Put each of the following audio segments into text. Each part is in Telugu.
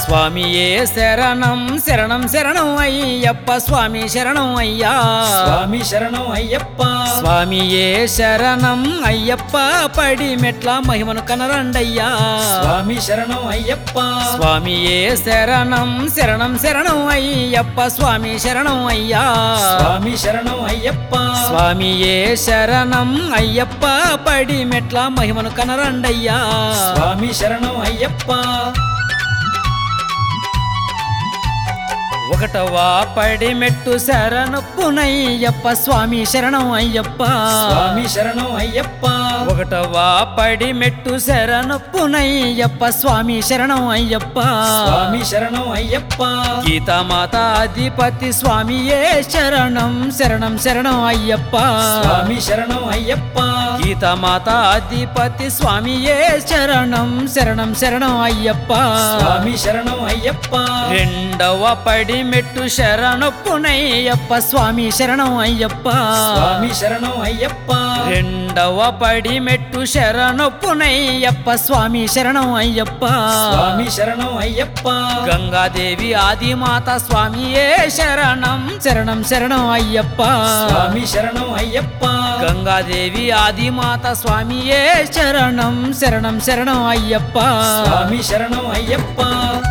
స్వామియే శరణం శరణం శరణం అయ్యప్ప స్వామి శరణం అయ్యా స్వామి శరణం అయ్యప్ప స్వామియే శరణం అయ్యప్ప పడి మెట్ల మహిమను కనరండయ్యా స్వామి శరణం అయ్యప్ప స్వామియే శరణం శరణం శరణం అయ్యప్ప స్వామి శరణం అయ్యా స్వామి శరణం అయ్యప్ప స్వామియే శరణం అయ్యప్ప పడి మెట్ల మహిమను కనరండయ్యా స్వామి శరణం అయ్యప్ప ఒకటవా పడి మెట్టు శరణప్పునయ్యప్ప స్వామి శరణం అయ్యప్ప స్వామి శరణం అయ్యప్ప ఒకటవా పడి మెట్టు శరణప్పునయ్యప్ప స్వామి శరణం అయ్యప్ప స్వామి శరణం అయ్యప్ప గీతామాత అధిపతి స్వామియే శరణం శరణం శరణం అయ్యప్ప స్వామి శరణం అయ్యప్ప గీతామాత అధిపతి స్వామియే శరణం శరణం శరణం అయ్యప్ప స్వామి శరణం అయ్యప్ప రెండవ పడి మెట్టు శరణప్పునయ్యప్ప స్వామి శరణం అయ్యప్ప స్వామి శరణం అయ్యప్ప రెండవ పడి మెట్టు శరణప్పునయ్యప్ప స్వామి శరణం అయ్యప్ప స్వామి శరణం అయ్యప్ప గంగాదేవి ఆదిమాత స్వామియే శరణం శరణం శరణం అయ్యప్ప స్వామి శరణం అయ్యప్ప గంగాదేవి ఆదిమాత స్వామియే శరణం శరణం శరణం అయ్యప్ప స్వామి శరణం అయ్యప్ప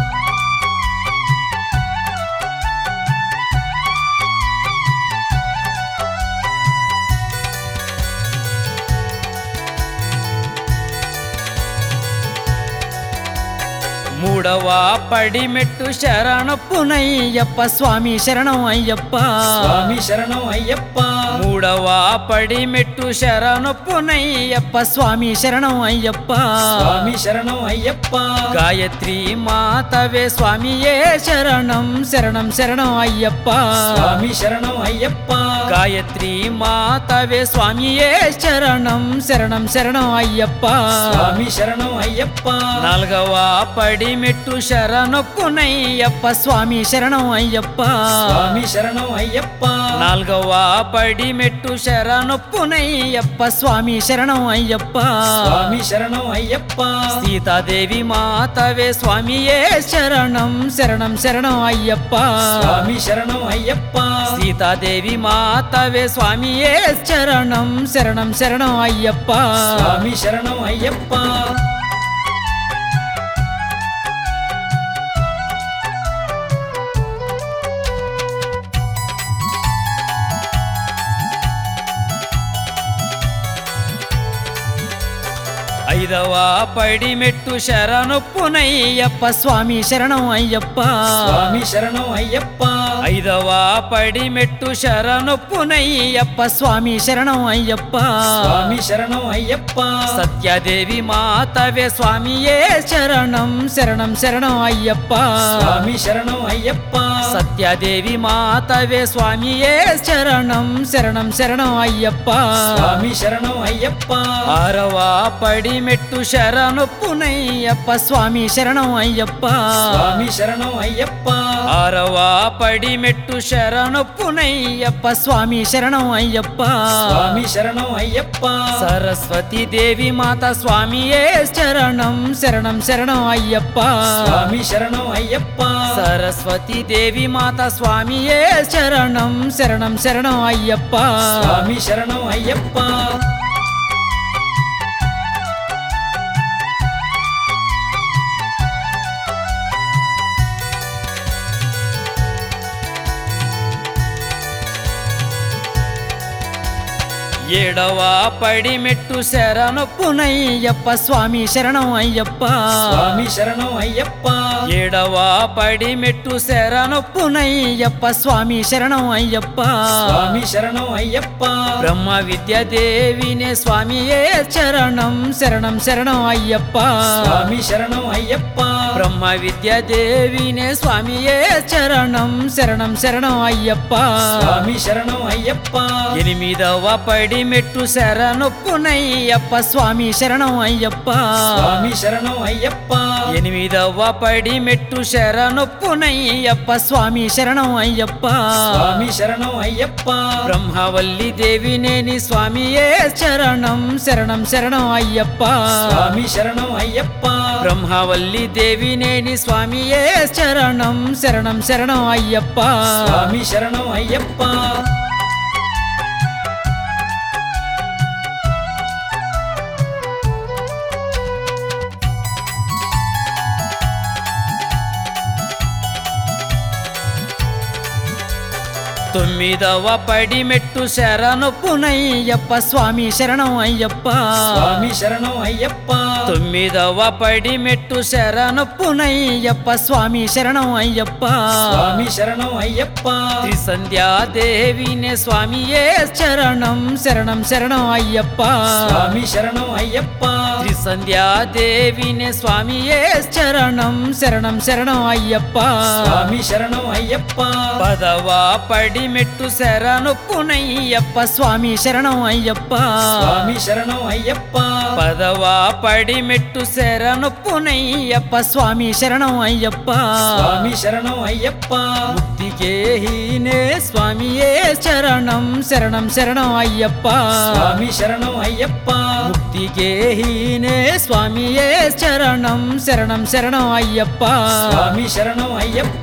మూడవ పడి మెట్టు శరణప్పునయ్యప్ప స్వామి శరణం అయ్యప్ప స్వామి శరణం అయ్యప్ప మూడవ పడి మెట్టు శరణప్పునయ్యప్ప స్వామి శరణం అయ్యప్ప స్వామి శరణం అయ్యప్ప గాయత్రి మాతవే స్వామియే శరణం శరణం శరణం అయ్యప్ప స్వామి శరణం అయ్యప్ప గాయత్రి మాతవే స్వామియే శరణం శరణం శరణం అయ్యప్ప స్వామి శరణం అయ్యప్ప నాలుగవ పడి మెట్టు శరణొప్పునయ్యప్ప స్వామి శరణం అయ్యప్ప స్వామి శరణం అయ్యప్ప నాలుగవ పడి మెట్టు శరణొప్పునయ్యప్ప స్వామి శరణం అయ్యప్ప స్వామి శరణం అయ్యప్ప సీతాదేవి మాతవే స్వామియే శరణం శరణం శరణం అయ్యప్ప స్వామి శరణం అయ్యప్ప సీతాదేవి మాతవే స్వామియే శరణం శరణం శరణం అయ్యప్ప స్వామి శరణం అయ్యప్ప ఐదవ పడి మెట్టు శరణొప్పునయ్యప్ప స్వామి శరణం అయ్యప్ప స్వామి శరణం అయ్యప్ప ఐదవ పడి మెట్టు శరణొప్పునయ్యప్ప స్వామి శరణం అయ్యప్ప స్వామి శరణం అయ్యప్ప సత్యాదేవి మాతవే స్వామియే శరణం శరణం శరణం అయ్యప్ప స్వామి శరణం అయ్యప్ప సత్యాదేవి మాతవే స్వామియే శరణం శరణం శరణం అయ్యప్ప స్వామి శరణం అయ్యప్ప ఆరవ పడి మెట్టు శరణొప్పునయ్యప్ప స్వామి శరణం అయ్యప్ప స్వామి శరణం అయ్యప్ప ఆరవ పడి మెట్టు శరణొప్పునయ్యప్ప స్వామి శరణం అయ్యప్ప స్వామి శరణం అయ్యప్ప సరస్వతి దేవి మాత స్వామియే శరణం శరణం శరణం అయ్యప్ప స్వామి శరణం అయ్యప్ప సరస్వతి దేవి మాత స్వామియే శరణం శరణం శరణం అయ్యప్ప స్వామి శరణం అయ్యప్ప ఏడవ పడి మెట్టు శరణొప్పునయ్యప్ప స్వామి శరణం అయ్యప్ప స్వామి శరణం అయ్యప్ప ఏడవ పడి మెట్టు శరణొప్పునయ్యప్ప స్వామి శరణం అయ్యప్ప స్వామి శరణం అయ్యప్ప బ్రహ్మ విద్యా దేవినే స్వామియే శరణం శరణం శరణం అయ్యప్ప స్వామి శరణం అయ్యప్ప బ్రహ్మ విద్యా దేవినే స్వామియే శరణం శరణం శరణం అయ్యప్ప స్వామి శరణం అయ్యప్ప ఎనిమిదవ పడి పడి మెట్టు శరణొప్పునయ్యప్ప స్వామి శరణం అయ్యప్ప స్వామి శరణం అయ్యప్ప ఎనిమిదవ పడి మెట్టు శరణొప్పునయ్యప్ప స్వామి శరణం అయ్యప్ప స్వామి శరణం అయ్యప్ప బ్రహ్మవల్లి దేవినేని స్వామియే శరణం శరణం శరణం అయ్యప్ప స్వామి శరణం అయ్యప్ప బ్రహ్మవల్లి దేవినేని స్వామియే శరణం శరణం శరణం అయ్యప్ప స్వామి శరణం అయ్యప్ప తొమ్మిదవ పడి మెట్టు శరణొప్పునయ్యప్ప స్వామి శరణం అయ్యప్ప స్వామి శరణం అయ్యప్ప తొమ్మిదవ పడి మెట్టు శరణొప్పునయ్యప్ప స్వామి శరణం అయ్యప్ప స్వామి శరణం అయ్యప్ప త్రిసంధ్యాదేవినే స్వామియే శరణం శరణం శరణం అయ్యప్ప స్వామి శరణం అయ్యప్ప త్రిసంధ్యాదేవినే స్వామియే శరణం శరణం శరణం అయ్యప్ప స్వామి శరణం అయ్యప్ప పదవ పడి మెట్టు శరణొప్పునయ్యప్ప స్వామి శరణం అయ్యప్ప స్వామి శరణం అయ్యప్ప పదవ పడి మెట్టు శరణొప్పునయ్యప్ప స్వామి శరణం అయ్యప్ప స్వామి శరణం అయ్యప్ప ముక్తికేహీనే స్వామియే శరణం శరణం శరణం అయ్యప్ప స్వామి శరణం అయ్యప్ప ముక్తికేహీనే స్వామియే శరణం శరణం శరణం అయ్యప్ప స్వామి శరణం అయ్యప్ప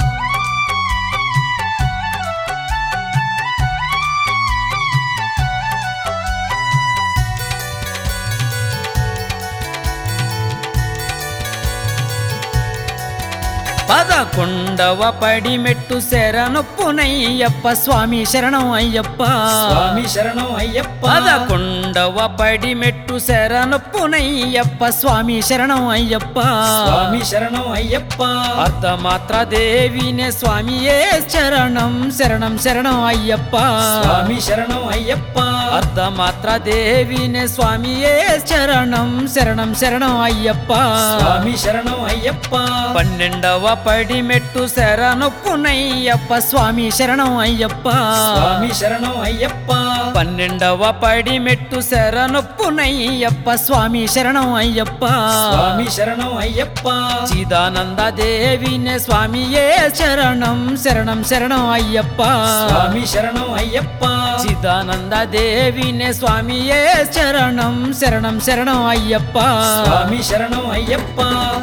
పదకొండవ పడి మెట్టు శరణొప్పునయ్యప్ప స్వామి శరణం అయ్యప్ప స్వామి శరణం అయ్యప్ప పదకొండవ పడి మెట్టు శరణొప్పునయ్యప్ప స్వామి శరణం అయ్యప్ప స్వామి శరణం అయ్యప్ప అర్ధమాత్ర దేవినే స్వామియే శరణం శరణం శరణం అయ్యప్ప స్వామి శరణం అయ్యప్ప అర్ధమాత్ర దేవినే స్వామియే శరణం శరణం శరణం అయ్యప్ప స్వామి శరణం అయ్యప్ప పన్నెండవ పడి మెట్టు శరణొప్పునయ్యప్ప స్వామి శరణం అయ్యప్ప స్వామి శరణం అయ్యప్ప పన్నెండవ పడి మెట్టు శరణొప్పునయ్యప్ప స్వామి శరణం అయ్యప్ప స్వామి శరణం అయ్యప్ప చిదానంద దేవినే స్వామియే శరణం శరణం శరణం అయ్యప్ప స్వామి శరణం అయ్యప్ప చిదానంద దేవినే స్వామియే శరణం శరణం శరణం అయ్యప్ప స్వామి శరణం అయ్యప్ప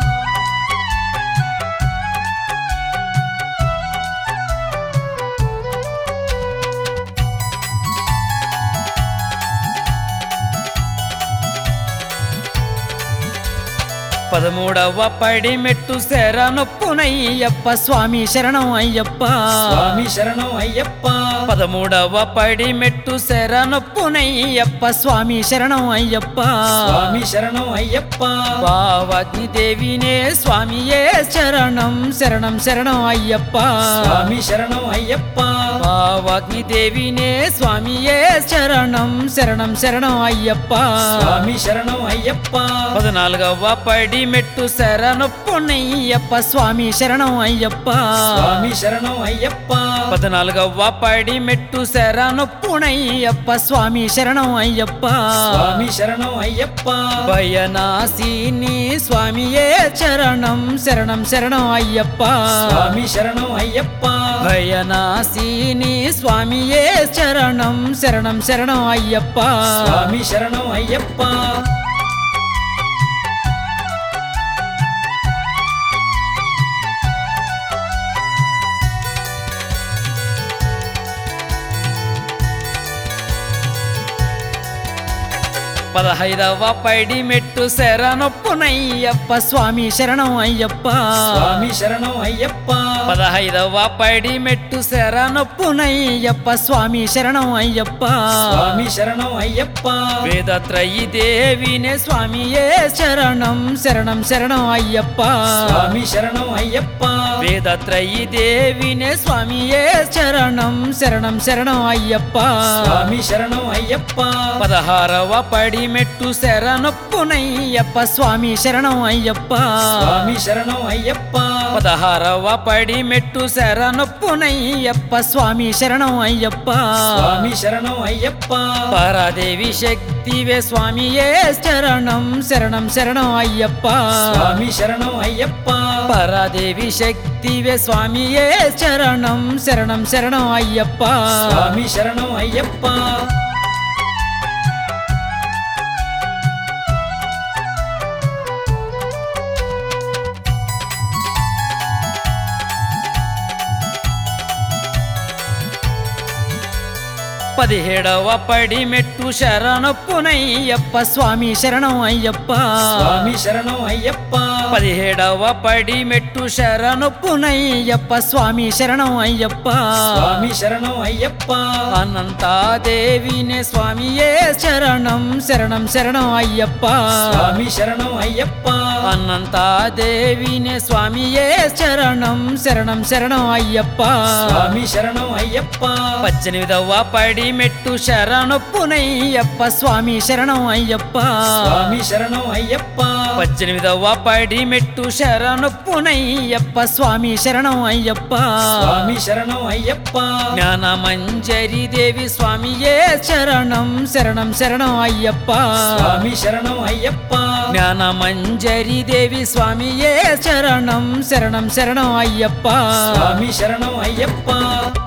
పదమూడవ పడి మెట్టు శరణొప్పునయ్యప్ప స్వామి శరణం అయ్యప్ప స్వామి శరణం అయ్యప్ప పదమూడవ పడి మెట్టు శరణొప్పునయ్యప్ప స్వామి శరణం అయ్యప్ప స్వామి శరణం అయ్యప్ప పావగ్ని దేవినే స్వామియే శరణం శరణం శరణం అయ్యప్ప స్వామి శరణం అయ్యప్ప పావగ్ని దేవినే స్వామియే శరణం శరణం శరణం అయ్యప్ప స్వామి శరణం అయ్యప్ప పద్నాలుగవ పడి మెట్టు శరణొప్పునయ్యప్ప స్వామి శరణం అయ్యప్ప స్వామి శరణం అయ్యప్ప పద్నాలుగవ పడి మెట్టు శరణొప్పునయ్యప్ప స్వామి శరణం అయ్యప్ప స్వామి శరణం అయ్యప్ప భయనాశిని స్వామియే శరణం శరణం శరణం అయ్యప్ప స్వామి శరణం అయ్యప్ప భయనాశిని స్వామియే శరణం శరణం శరణం అయ్యప్ప స్వామి శరణం అయ్యప్ప పదహైదవ పైడి మెట్టు శరణొప్పునయ్యప్ప స్వామి శరణం అయ్యప్ప స్వామి శరణం అయ్యప్ప పదహైదవ పైడి మెట్టు శరణొప్పునయ్యప్ప స్వామి శరణం అయ్యప్ప స్వామి శరణం అయ్యప్ప వేదత్రయి దేవినే స్వామియే శరణం శరణం శరణం అయ్యప్ప స్వామి శరణం అయ్యప్ప వేదత్రయి దేవినే స్వామియే శరణం శరణం శరణం అయ్యప్ప స్వామి శరణం అయ్యప్ప పదహారవ పడి మెట్టు శరణొప్పునయ్యప్ప స్వామి శరణం అయ్యప్ప స్వామి శరణం అయ్యప్ప పదహారవ పడి మెట్టు శరణొప్పునయ్యప్ప స్వామి శరణం అయ్యప్ప స్వామి శరణం అయ్యప్ప పరాదేవి శక్తివే స్వామియే శరణం శరణం శరణం అయ్యప్ప స్వామి శరణం అయ్యప్ప పరాదేవి శక్తివే స్వామియే శరణం శరణం శరణం అయ్యప్ప స్వామి శరణం అయ్యప్ప పదిహేడవ పడి మెట్టు శరణొప్పునయ్యప్ప స్వామి శరణం అయ్యప్ప స్వామి శరణం అయ్యప్ప పదిహేడవ పడి మెట్టు శరణొప్పునయ్యప్ప స్వామి శరణం అయ్యప్ప స్వామి శరణం అయ్యప్ప అనంతాదేవినే స్వామియే శరణం శరణం శరణం అయ్యప్ప స్వామి శరణం అయ్యప్ప అనంతాదేవినే స్వామియే శరణం శరణం శరణం అయ్యప్ప స్వామి శరణం అయ్యప్ప పద్దెనిమిదవ పడి మెట్టు శరణొప్పునయ్యప్ప స్వామి శరణం అయ్యప్ప స్వామి శరణం అయ్యప్ప పద్దెనిమిదవ పడి మెట్టు శరణొప్పునయ్యప్ప స్వామి శరణం అయ్యప్ప స్వామి శరణం అయ్యప్ప జ్ఞానమంజరి దేవి స్వామియే శరణం శరణం శరణం అయ్యప్ప స్వామి శరణం అయ్యప్ప జ్ఞానమంజరి దేవి స్వామియే శరణం శరణం శరణం అయ్యప్ప స్వామి శరణం అయ్యప్ప